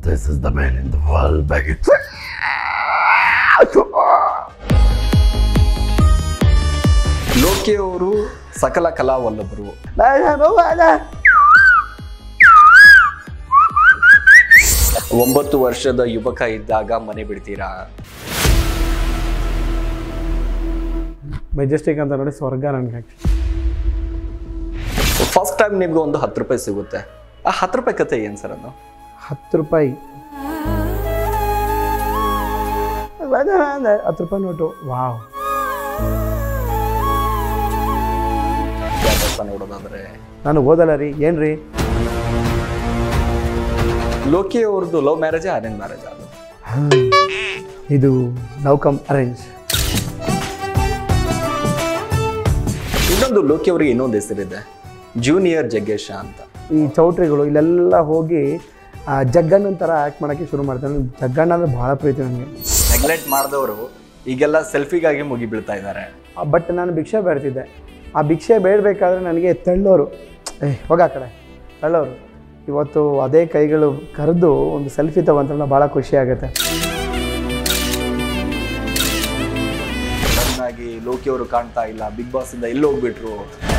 This is the man in the world begging. Loki ಅವರು ಸಕಲ ಕಲಾವಲ್ಲಭರು ಒಂಬತ್ತು ವರ್ಷದ ಯುವಕ ಇದ್ದಾಗ ಮನೆ ಬಿಡ್ತೀರಾ ಮೆಜೆಸ್ಟಿಕ್ ಅಂತ ನೋಡಿ ಸ್ವರ್ಗ ನನಗೆ ಫಸ್ಟ್ ಟೈಮ್ ನಿಮ್ಗೆ ಒಂದು ಹತ್ತು ರೂಪಾಯಿ ಸಿಗುತ್ತೆ ಆ ಹತ್ತು ರೂಪಾಯಿ ಕತೆ ಏನು ಸರ್ ಅದು ಹತ್ತು ರೂಪಾಯಿ ಹತ್ತು ರೂಪಾಯಿ ನೋಟು ವಾವ್ ವ್ಯಾಪಾರ ನೋಡೋದಾದ್ರೆ ನಾನು ಓದಲ್ಲ ರೀ ಏನು ರೀ ಲೋಕಿ ಅವ್ರದ್ದು ಲವ್ ಮ್ಯಾರೇಜಾ ಅರೇಂಜ್ ಮ್ಯಾರೇಜ್ ಅದು ಇದು ಲವ್ ಕಮ್ ಅರೇಂಜ್ ಇನ್ನೊಂದು ಲೋಕಿ ಅವರಿಗೆ ಇನ್ನೊಂದು ಹೆಸರಿದೆ ಜೂನಿಯರ್ ಜಗ್ಗೇಶ ಅಂತ ಈ ಚೌಟ್ರಿಗಳು ಇಲ್ಲೆಲ್ಲ ಹೋಗಿ ಆ, ಜಗ್ಗಣ್ಣನ ಥರ ಆ್ಯಕ್ಟ್ ಮಾಡೋಕ್ಕೆ ಶುರು ಮಾಡ್ತಾನೆ ಜಗ್ಗಣ್ಣ ಅಂದರೆ ಭಾಳ ಪ್ರೀತಿ ನನಗೆ ನೆಗ್ಲೆಕ್ಟ್ ಮಾಡಿದವರು ಈಗೆಲ್ಲ ಸೆಲ್ಫಿಗಾಗಿ ಮುಗಿ ಬೀಳ್ತಾ ಇದ್ದಾರೆ ಬಟ್ ನಾನು ಭಿಕ್ಷೆ ಬೇಡ್ತಿದ್ದೆ ಆ ಭಿಕ್ಷೆ ಬೇಡಬೇಕಾದ್ರೆ ನನಗೆ ತಳ್ಳೋರು ಏ ಹೋಗ ಆ ಕಡೆ ತಳ್ಳೋರು ಇವತ್ತು ಅದೇ ಕೈಗಳು ಕರೆದು ಒಂದು ಸೆಲ್ಫಿ ತಗೊಂತ ಭಾಳ ಖುಷಿ ಆಗುತ್ತೆ ಸಡನ್ ಆಗಿ ಲೋಕಿ ಅವರು ಕಾಣ್ತಾ ಇಲ್ಲ ಬಿಗ್ ಬಾಸ್ ಇಂದ ಎಲ್ಲಿ ಹೋಗ್ಬಿಟ್ರು